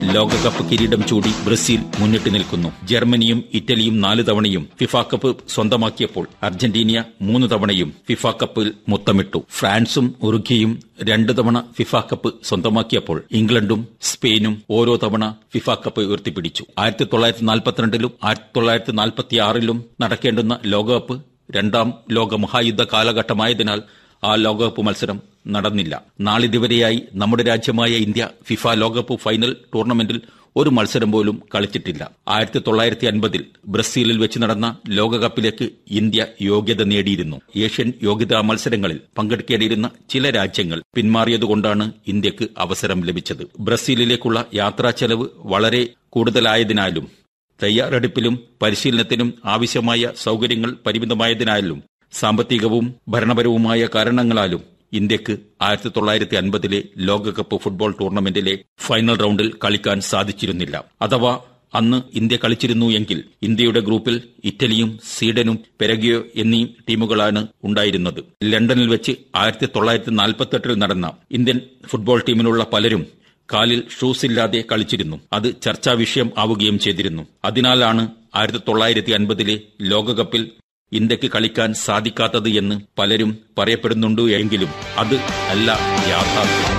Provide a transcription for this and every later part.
ലോകകപ്പ് കിരീടം ചൂടി ബ്രസീൽ മുന്നിട്ട് നിൽക്കുന്നു ജർമ്മനിയും ഇറ്റലിയും നാല് തവണയും ഫിഫ കപ്പ് സ്വന്തമാക്കിയപ്പോൾ അർജന്റീന മൂന്ന് തവണയും ഫിഫ കപ്പിൽ മുത്തമിട്ടു ഫ്രാൻസും ഉറുഗ്വയും രണ്ട് തവണ ഫിഫ കപ്പ് സ്വന്തമാക്കിയപ്പോൾ ഇംഗ്ലണ്ടും സ്പെയിനും ഓരോ തവണ ഫിഫ കപ്പ് ഉയർത്തിപ്പിടിച്ചു ആയിരത്തി തൊള്ളായിരത്തി നാൽപ്പത്തിരണ്ടിലും ആയിരത്തി തൊള്ളായിരത്തി നാൽപ്പത്തി ആറിലും നടക്കേണ്ടുന്ന ലോകകപ്പ് രണ്ടാം ലോക മഹായുദ്ധ കാലഘട്ടമായതിനാൽ ആ ലോകകപ്പ് മത്സരം നടന്നില്ല നാളിതുവരെയായി നമ്മുടെ രാജ്യമായ ഇന്ത്യ ഫിഫ ലോകകപ്പ് ഫൈനൽ ടൂർണമെന്റിൽ ഒരു മത്സരം പോലും കളിച്ചിട്ടില്ല ആയിരത്തി തൊള്ളായിരത്തി അൻപതിൽ ബ്രസീലിൽ വെച്ച് നടന്ന ലോകകപ്പിലേക്ക് ഇന്ത്യ യോഗ്യത നേടിയിരുന്നു ഏഷ്യൻ യോഗ്യതാ മത്സരങ്ങളിൽ പങ്കെടുക്കേണ്ടിയിരുന്ന ചില രാജ്യങ്ങൾ പിന്മാറിയതുകൊണ്ടാണ് ഇന്ത്യക്ക് അവസരം ലഭിച്ചത് ബ്രസീലിലേക്കുള്ള യാത്രാ ചെലവ് വളരെ കൂടുതലായതിനാലും തയ്യാറെടുപ്പിലും പരിശീലനത്തിനും ആവശ്യമായ സൌകര്യങ്ങൾ പരിമിതമായതിനാലും സാമ്പത്തികവും ഭരണപരവുമായ കാരണങ്ങളാലും ഇന്ത്യക്ക് ആയിരത്തി തൊള്ളായിരത്തി അൻപതിലെ ലോകകപ്പ് ഫുട്ബോൾ ടൂർണമെന്റിലെ ഫൈനൽ റൌണ്ടിൽ കളിക്കാൻ സാധിച്ചിരുന്നില്ല അഥവാ അന്ന് ഇന്ത്യ കളിച്ചിരുന്നു എങ്കിൽ ഇന്ത്യയുടെ ഗ്രൂപ്പിൽ ഇറ്റലിയും സ്വീഡനും പെരഗിയോ എന്നീ ടീമുകളാണ് ഉണ്ടായിരുന്നത് ലണ്ടനിൽ വെച്ച് ആയിരത്തി തൊള്ളായിരത്തി നാൽപ്പത്തെട്ടിൽ നടന്ന ഇന്ത്യൻ ഫുട്ബോൾ ടീമിലുള്ള പലരും കാലിൽ ഷൂസ് ഇല്ലാതെ കളിച്ചിരുന്നു അത് ചർച്ചാ വിഷയം ആവുകയും ചെയ്തിരുന്നു അതിനാലാണ് ആയിരത്തി തൊള്ളായിരത്തി അൻപതിലെ ലോകകപ്പിൽ ഇന്ത്യക്ക് കളിക്കാൻ സാധിക്കാത്തത് എന്ന് പലരും പറയപ്പെടുന്നുണ്ട് എങ്കിലും അത് അല്ല യാഥാർത്ഥ്യം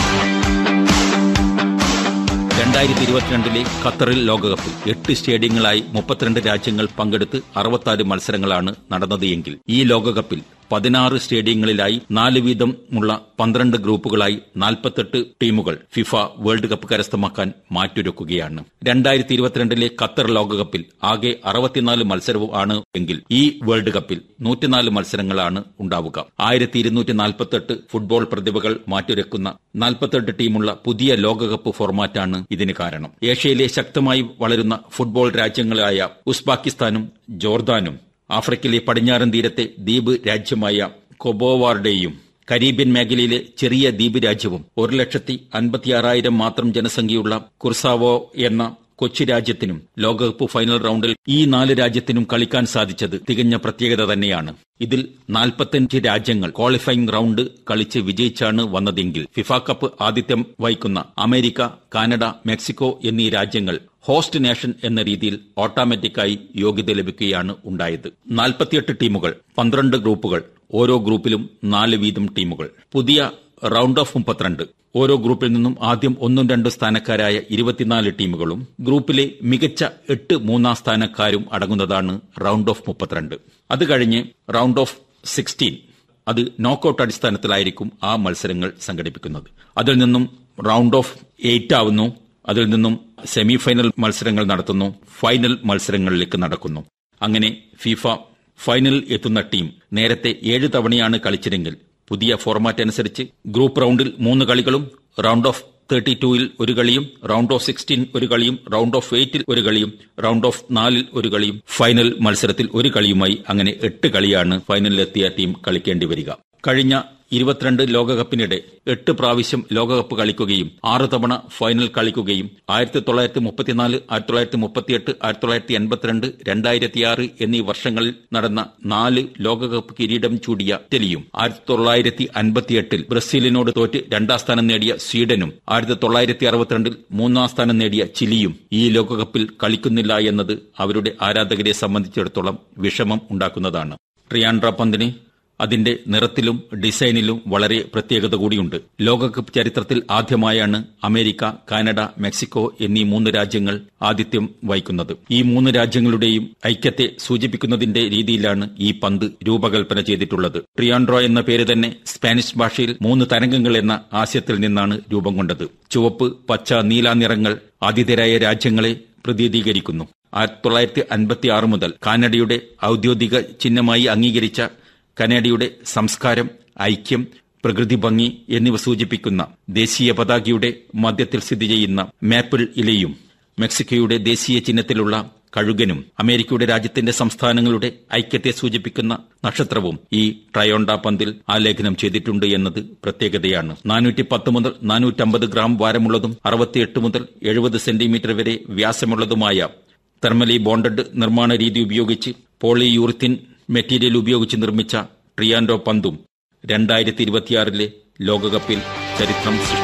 രണ്ടായിരത്തി ഇരുപത്തിരണ്ടിലെ ഖത്തറിൽ ലോകകപ്പിൽ എട്ട് സ്റ്റേഡിയങ്ങളായി മുപ്പത്തിരണ്ട് രാജ്യങ്ങൾ പങ്കെടുത്ത് അറുപത്തിനാല് മത്സരങ്ങളാണ് നടന്നത് എങ്കിൽ ഈ ലോകകപ്പിൽ പതിനാറ് സ്റ്റേഡിയങ്ങളിലായി നാല് വീതമുള്ള പന്ത്രണ്ട് ഗ്രൂപ്പുകളായി നാൽപ്പത്തെട്ട് ടീമുകൾ ഫിഫ വേൾഡ് കപ്പ് കരസ്ഥമാക്കാൻ മാറ്റുരക്കുകയാണ് രണ്ടായിരത്തി ഇരുപത്തിരണ്ടിലെ ഖത്തർ ലോകകപ്പിൽ ആകെ അറുപത്തിനാല് മത്സരവും ആണ് എങ്കിൽ ഈ വേൾഡ് കപ്പിൽ നൂറ്റിനാല് മത്സരങ്ങളാണ് ഉണ്ടാവുക ആയിരത്തി ഇരുന്നൂറ്റി നാൽപ്പത്തെട്ട് ഫുട്ബോൾ പ്രതിഭകൾ മാറ്റുരക്കുന്ന നാൽപ്പത്തെട്ട് ടീമുള്ള പുതിയ ലോകകപ്പ് ഫോർമാറ്റാണ് ഇതിന് കാരണം ഏഷ്യയിലെ ശക്തമായി വളരുന്ന ഫുട്ബോൾ രാജ്യങ്ങളായ ഉസ്ബാക്കിസ്ഥാനും ജോർദാനും ആഫ്രിക്കയിലെ പടിഞ്ഞാറൻ തീരത്തെ ദ്വീപ് രാജ്യമായ കൊബോവാർഡേയും കരീബിയൻ മേഖലയിലെ ചെറിയ ദ്വീപ് രാജ്യവും ഒരു ലക്ഷത്തി അൻപത്തിയാറായിരം മാത്രം ജനസംഖ്യയുള്ള കുർസാവോ എന്ന കൊച്ചു രാജ്യത്തിനും ലോകകപ്പ് ഫൈനൽ റൌണ്ടിൽ ഈ നാല് രാജ്യത്തിനും കളിക്കാൻ സാധിച്ചത് തികഞ്ഞ പ്രത്യേകത തന്നെയാണ് ഇതിൽ നാൽപ്പത്തഞ്ച് രാജ്യങ്ങൾ ക്വാളിഫയിംഗ് റൌണ്ട് കളിച്ച് വിജയിച്ചാണ് വന്നതെങ്കിൽ ഫിഫ കപ്പ് ആതിഥ്യം വഹിക്കുന്ന അമേരിക്ക കാനഡ മെക്സിക്കോ എന്നീ രാജ്യങ്ങൾ ഹോസ്റ്റ് നേഷൻ എന്ന രീതിയിൽ ഓട്ടോമാറ്റിക്കായി യോഗ്യത ലഭിക്കുകയാണ് ഉണ്ടായത് നാൽപ്പത്തിയെട്ട് ടീമുകൾ പന്ത്രണ്ട് ഗ്രൂപ്പുകൾ ഓരോ ഗ്രൂപ്പിലും നാല് വീതം ടീമുകൾ പുതിയ റൌണ്ട് ഓഫ് മുപ്പത്തിരണ്ട് ഓരോ ഗ്രൂപ്പിൽ നിന്നും ആദ്യം ഒന്നും രണ്ടും സ്ഥാനക്കാരായ ഇരുപത്തിനാല് ടീമുകളും ഗ്രൂപ്പിലെ മികച്ച എട്ട് മൂന്നാം സ്ഥാനക്കാരും അടങ്ങുന്നതാണ് റൌണ്ട് ഓഫ് മുപ്പത്തിരണ്ട് അത് കഴിഞ്ഞ് റൌണ്ട് ഓഫ് സിക്സ്റ്റീൻ അത് നോക്കൌട്ട് അടിസ്ഥാനത്തിലായിരിക്കും ആ മത്സരങ്ങൾ സംഘടിപ്പിക്കുന്നത് അതിൽ നിന്നും റൌണ്ട് ഓഫ് എയ്റ്റ് ആവുന്നു അതിൽ നിന്നും സെമി ഫൈനൽ മത്സരങ്ങൾ നടത്തുന്നു ഫൈനൽ മത്സരങ്ങളിലേക്ക് നടക്കുന്നു അങ്ങനെ ഫിഫ ഫൈനലിൽ എത്തുന്ന ടീം നേരത്തെ ഏഴ് തവണയാണ് കളിച്ചതെങ്കിൽ പുതിയ ഫോർമാറ്റ് അനുസരിച്ച് ഗ്രൂപ്പ് റൌണ്ടിൽ മൂന്ന് കളികളും റൌണ്ട് ഓഫ് തേർട്ടി ടൂയിൽ ഒരു കളിയും റൌണ്ട് ഓഫ് സിക്സ്റ്റീൻ ഒരു കളിയും റൌണ്ട് ഓഫ് എയ്റ്റിൽ ഒരു കളിയും റൌണ്ട് ഓഫ് നാലിൽ ഒരു കളിയും ഫൈനൽ മത്സരത്തിൽ ഒരു കളിയുമായി അങ്ങനെ എട്ട് കളിയാണ് ഫൈനലിലെത്തിയ ടീം കളിക്കേണ്ടി വരിക കഴിഞ്ഞ ഇരുപത്തിരണ്ട് ലോകകപ്പിനിടെ എട്ട് പ്രാവശ്യം ലോകകപ്പ് കളിക്കുകയും ആറ് തവണ ഫൈനൽ കളിക്കുകയും ആയിരത്തി തൊള്ളായിരത്തി മുപ്പത്തിനാല് ആയിരത്തി തൊള്ളായിരത്തി മുപ്പത്തിയെട്ട് ആയിരത്തി തൊള്ളായിരത്തി എൺപത്തിരണ്ട് രണ്ടായിരത്തിയാറ് എന്നീ വർഷങ്ങളിൽ നടന്ന നാല് ലോകകപ്പ് കിരീടം ചൂടിയ ഇറ്റലിയും ആയിരത്തി തൊള്ളായിരത്തി അൻപത്തിയെട്ടിൽ ബ്രസീലിനോട് തോറ്റ് രണ്ടാം സ്ഥാനം നേടിയ സ്വീഡനും ആയിരത്തി തൊള്ളായിരത്തി അറുപത്തിരണ്ടിൽ മൂന്നാം സ്ഥാനം നേടിയ ചിലിയും ഈ ലോകകപ്പിൽ കളിക്കുന്നില്ല എന്നത് അവരുടെ ആരാധകരെ സംബന്ധിച്ചിടത്തോളം വിഷമം ഉണ്ടാക്കുന്നതാണ് ട്രിയാൻഡ്ര പന്തിന് അതിന്റെ നിറത്തിലും ഡിസൈനിലും വളരെ പ്രത്യേകത കൂടിയുണ്ട് ലോകകപ്പ് ചരിത്രത്തിൽ ആദ്യമായാണ് അമേരിക്ക കാനഡ മെക്സിക്കോ എന്നീ മൂന്ന് രാജ്യങ്ങൾ ആതിഥ്യം വഹിക്കുന്നത് ഈ മൂന്ന് രാജ്യങ്ങളുടെയും ഐക്യത്തെ സൂചിപ്പിക്കുന്നതിന്റെ രീതിയിലാണ് ഈ പന്ത് രൂപകൽപ്പന ചെയ്തിട്ടുള്ളത് ട്രിയാൻഡ്രോ എന്ന പേര് തന്നെ സ്പാനിഷ് ഭാഷയിൽ മൂന്ന് തരംഗങ്ങൾ എന്ന ആശയത്തിൽ നിന്നാണ് രൂപം കൊണ്ടത് ചുവപ്പ് പച്ച നീല നിറങ്ങൾ ആതിഥേയരായ രാജ്യങ്ങളെ പ്രതിനിധീകരിക്കുന്നു ആയിരത്തി തൊള്ളായിരത്തി അൻപത്തി ആറ് മുതൽ കാനഡയുടെ ഔദ്യോഗിക ചിഹ്നമായി അംഗീകരിച്ച കനേഡയുടെ സംസ്കാരം ഐക്യം പ്രകൃതി ഭംഗി എന്നിവ സൂചിപ്പിക്കുന്ന ദേശീയ പതാകയുടെ മധ്യത്തിൽ സ്ഥിതി ചെയ്യുന്ന മാപ്പിൾ ഇലയും മെക്സിക്കോയുടെ ദേശീയ ചിഹ്നത്തിലുള്ള കഴുകനും അമേരിക്കയുടെ രാജ്യത്തിന്റെ സംസ്ഥാനങ്ങളുടെ ഐക്യത്തെ സൂചിപ്പിക്കുന്ന നക്ഷത്രവും ഈ ട്രയോണ്ട പന്തിൽ ആലേഖനം ചെയ്തിട്ടുണ്ട് എന്നത് പ്രത്യേകതയാണ് നാനൂറ്റി പത്ത് മുതൽ നാനൂറ്റമ്പത് ഗ്രാം ഭാരമുള്ളതും അറുപത്തിയെട്ട് മുതൽ എഴുപത് സെന്റിമീറ്റർ വരെ വ്യാസമുള്ളതുമായ തെർമലി ബോണ്ടഡ് നിർമ്മാണ രീതി ഉപയോഗിച്ച് പോളിയൂറിത്തിൻ മെറ്റീരിയൽ ഉപയോഗിച്ച് നിർമ്മിച്ച ട്രിയാൻഡോ പന്തും രണ്ടായിരത്തി ഇരുപത്തിയാറിലെ ലോകകപ്പിൽ ചരിത്രം സൃഷ്ടിച്ചു